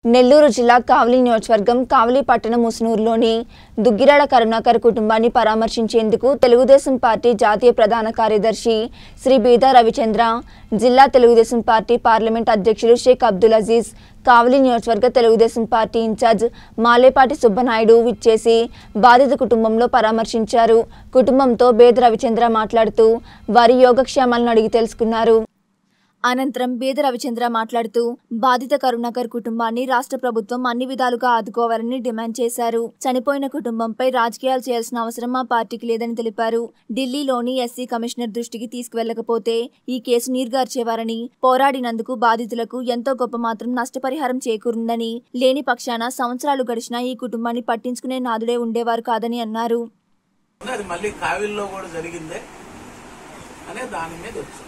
నెల్లూరు జిల్లా కావలి నియోజకవర్గం కావలి పట్టణం ముసునూరులోని దుగ్గిరాడ కరుణాకర్ కుటుంబాన్ని పరామర్శించేందుకు తెలుగుదేశం పార్టీ జాతీయ ప్రధాన కార్యదర్శి శ్రీ బీదా రవిచంద్ర జిల్లా తెలుగుదేశం పార్టీ పార్లమెంట్ అధ్యక్షులు షేక్ అబ్దుల్ అజీజ్ కావలి నియోజకవర్గ తెలుగుదేశం పార్టీ ఇన్ఛార్జ్ మాలేపాటి సుబ్బనాయుడు విచ్చేసి బాధిత కుటుంబంలో పరామర్శించారు కుటుంబంతో బేద రవిచంద్ర మాట్లాడుతూ వారి యోగక్షేమాలను అడిగి తెలుసుకున్నారు అనంతరం బేద రవిచంద్ర మాట్లాడుతూ బాధిత కరుణాకర్ కుటుంబాన్ని రాష్ట్ర ప్రభుత్వం అన్ని విధాలుగా ఆదుకోవాలని డిమాండ్ చేశారు చనిపోయిన కుటుంబంపై రాజకీయాలు చేయాల్సిన అవసరం మా పార్టీకి లేదని తెలిపారు ఢిల్లీలోని ఎస్సీ కమిషనర్ దృష్టికి తీసుకువెళ్లకపోతే ఈ కేసు నీరుగార్చేవారని పోరాడినందుకు బాధితులకు ఎంతో గొప్ప మాత్రం నష్టపరిహారం చేకూరిందని లేని పక్షాన సంవత్సరాలు గడిచినా ఈ కుటుంబాన్ని పట్టించుకునే నాదుడే ఉండేవారు కాదని అన్నారు అది మళ్ళీ కావిల్లో కూడా జరిగిందే అనే దాని మీద వచ్చింది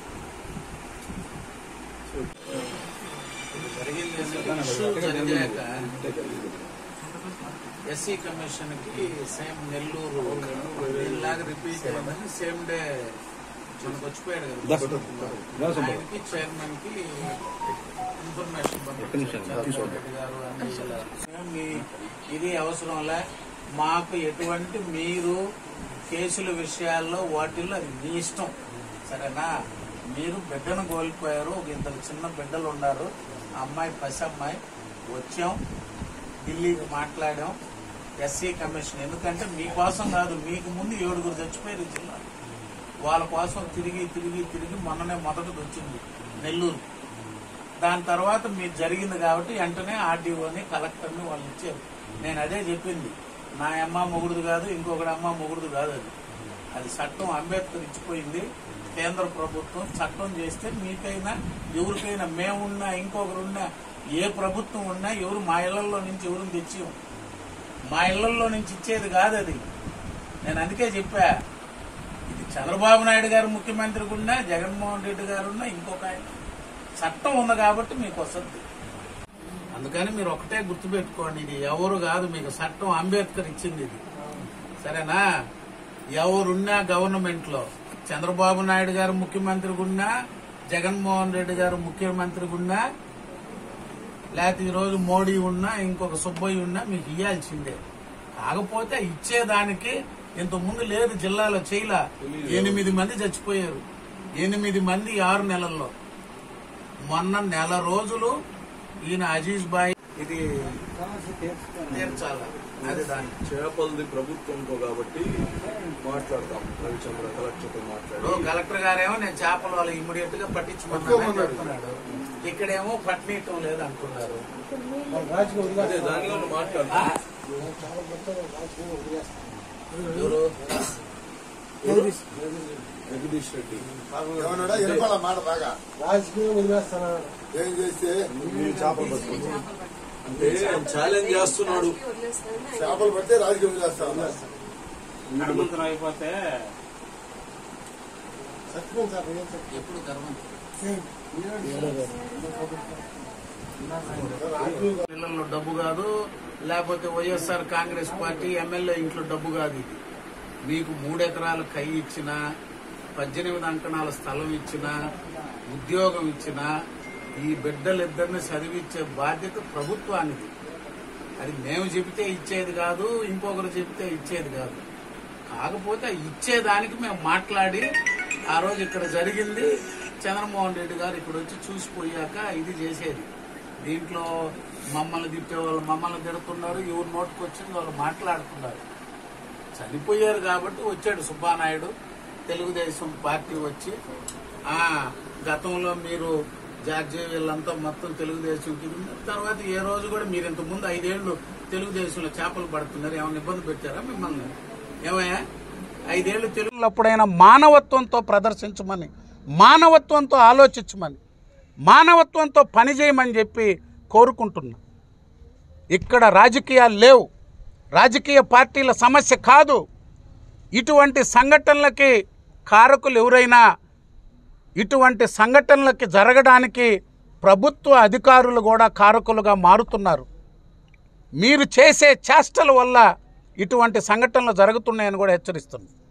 ఇది జరిగింది అంటే ఇష్యూ జరిగాక ఎస్సీ కమిషన్ కి సేమ్ నెల్లూరు ఇలాగ రిపీట్ అయిందని సేమ్ డే మనకు వచ్చిపోయాడు కదా ఆయనకి చైర్మన్ కి ఇన్ఫర్మేషన్ పంపించారు గారు అన్ని ఇలా. మీ- ఇది అవసరంలే మాకు ఎటువంటి మీరు కేసుల విషయాల్లో వాటిల్లో అది మీ ఇష్టం సరేనా మీరు బిడ్డను కోల్పోయారు ఒక ఇద్దరు చిన్న బిడ్డలు ఉన్నారు ఆ అమ్మాయి పసి అమ్మాయి వచ్చాం ఢిల్లీకి మాట్లాడాం ఎస్సీ కమిషన్ ఎందుకంటే మీకోసం కాదు మీకు ముందు ఏడుగురు చచ్చిపోయారు ఈ జిల్లా వాళ్ళ కోసం తిరిగి తిరిగి తిరిగి మొన్ననే మొదటిది వచ్చింది నెల్లూరు దాని తర్వాత మీరు జరిగింది కాబట్టి వెంటనే ఆర్డీఓని కలెక్టర్ని వాళ్ళు ఇచ్చారు నేను అదే చెప్పింది నా అమ్మ మొగుడుది కాదు ఇంకొకటి అమ్మ మొగుడుది కాదు అది అది చట్టం అంబేద్కర్ ఇచ్చిపోయింది కేంద్ర ప్రభుత్వం చట్టం చేస్తే మీకైనా ఎవరికైనా మేమున్నా ఇంకొకరున్నా ఏ ప్రభుత్వం ఉన్నా ఎవరు మా ఇళ్లలో నుంచి ఎవరిని తెచ్చి మా ఇళ్లలో నుంచి ఇచ్చేది కాదు అది నేను అందుకే చెప్పా ఇది చంద్రబాబు నాయుడు గారు ముఖ్యమంత్రికి ఉన్నా జగన్మోహన్ రెడ్డి గారు ఉన్నా ఇంకొక ఆయన చట్టం ఉంది కాబట్టి మీకు వస్తుంది అందుకని మీరు ఒకటే గుర్తుపెట్టుకోండి ఇది ఎవరు కాదు మీకు చట్టం అంబేద్కర్ ఇచ్చింది ఇది సరేనా ఎవరున్నా గవర్నమెంట్ లో చంద్రబాబు నాయుడు గారు ముఖ్యమంత్రికి ఉన్నా జగన్మోహన్ రెడ్డి గారు ముఖ్యమంత్రికి ఉన్నా లేకపోతే ఈరోజు మోడీ ఉన్నా ఇంకొక సుబ్బయ్య ఉన్నా మీకు ఇవ్వాల్సిందే కాకపోతే ఇచ్చేదానికి ఇంత ముందు లేదు జిల్లాలో చేయలా ఎనిమిది మంది చచ్చిపోయారు ఎనిమిది మంది ఆరు నెలల్లో మొన్న నెల రోజులు ఈయన అజీజ్ బాయ్ ఇది తీర్చాల అది దాని చేపలది ప్రభుత్వంతో కాబట్టి మాట్లాడతాం రవిచంద్ర కలెక్టర్తో మాట్లాడి ఇప్పుడు కలెక్టర్ గారేమో నేను చేపల వాళ్ళు ఇమ్మీడియట్ గా పట్టించుకున్నాను చెప్తున్నాడు ఇక్కడేమో పట్టినీయటం లేదు అంటున్నారు అదే దానిలో ఆ? మాట్లాడతాం ఎవరు జగదీష్ రెడ్డి ఏమన్నాడా వినపాల మాట బాగా రాజకీయం వదిలేస్తాను ఏం చేస్తే చేపలు పట్టుకుంటాం అంటే ఛాలెంజ్ చేస్తున్నాడు చేపలు పడితే రాజకీయం చేస్తా ఉన్నారు హనుమంతులు అయిపోతే సత్యం సార్ ఏం సార్ ఎప్పుడు గర్వం పిల్లల్లో డబ్బు కాదు లేకపోతే వైఎస్ఆర్ కాంగ్రెస్ పార్టీ ఎమ్మెల్యే ఇంట్లో డబ్బు కాదు ఇది మీకు మూడెకరాల కై ఇచ్చిన పద్దెనిమిది అంకణాల స్థలం ఇచ్చిన ఉద్యోగం ఇచ్చిన ఈ బిడ్డలిద్దరిని చదివించే బాధ్యత ప్రభుత్వానికి అది మేము చెబితే ఇచ్చేది కాదు ఇంకొకరు చెబితే ఇచ్చేది కాదు కాకపోతే ఇచ్చేదానికి మేము మాట్లాడి ఆ రోజు ఇక్కడ జరిగింది చంద్రమోహన్ రెడ్డి గారు ఇక్కడ వచ్చి చూసిపోయాక ఇది చేసేది దీంట్లో మమ్మల్ని తిట్టేవాళ్ళు మమ్మల్ని తిడుతున్నారు ఎవరు నోటుకు వచ్చింది వాళ్ళు మాట్లాడుతున్నారు చనిపోయారు కాబట్టి వచ్చాడు సుబ్బానాయుడు తెలుగుదేశం పార్టీ వచ్చి ఆ గతంలో మీరు జార్జీ వీళ్ళంతా మొత్తం తెలుగుదేశంకి ఉన్నారు. తర్వాత ఏ రోజు కూడా మీరు ఇంత ముందు ఐదేళ్లు తెలుగుదేశంలో చేపలు పడుతున్నారు ఏమైనా ఇబ్బంది పెట్టారా మిమ్మల్ని ఏమయ్యా ఐదేళ్లు తెలుగులో అప్పుడైనా మానవత్వంతో ప్రదర్శించమని మానవత్వంతో ఆలోచించమని మానవత్వంతో పనిచేయమని చెప్పి కోరుకుంటున్నా ఇక్కడ రాజకీయాలు లేవు రాజకీయ పార్టీల సమస్య కాదు ఇటువంటి సంఘటనలకి కారకులు ఎవరైనా ఇటువంటి సంఘటనలకి జరగడానికి ప్రభుత్వ అధికారులు కూడా కారకులుగా మారుతున్నారు మీరు చేసే చేష్టల వల్ల ఇటువంటి సంఘటనలు జరుగుతున్నాయని కూడా హెచ్చరిస్తుంది